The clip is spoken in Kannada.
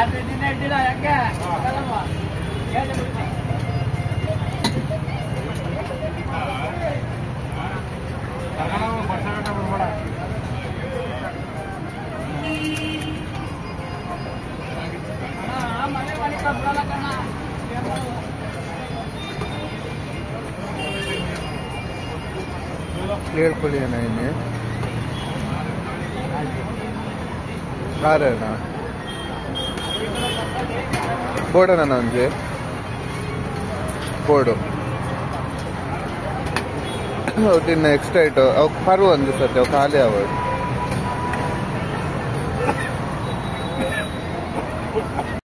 ಹೇಳ್ಕೊಳ್ಳಿ ಅಣ್ಣ ಇನ್ನೆ ಯಾರಣ್ಣ ಬೋರ್ಡಣ್ಣ ನನಗೆ ಬೋರ್ಡು ಒಟ್ಟಿನ ನೆಕ್ಸ್ಟ್ ಆಯ್ತು ಅವು ಪರ್ವ ಒಂದು ಸತಿ ಅವು ಖಾಲಿ ಆಗೋದು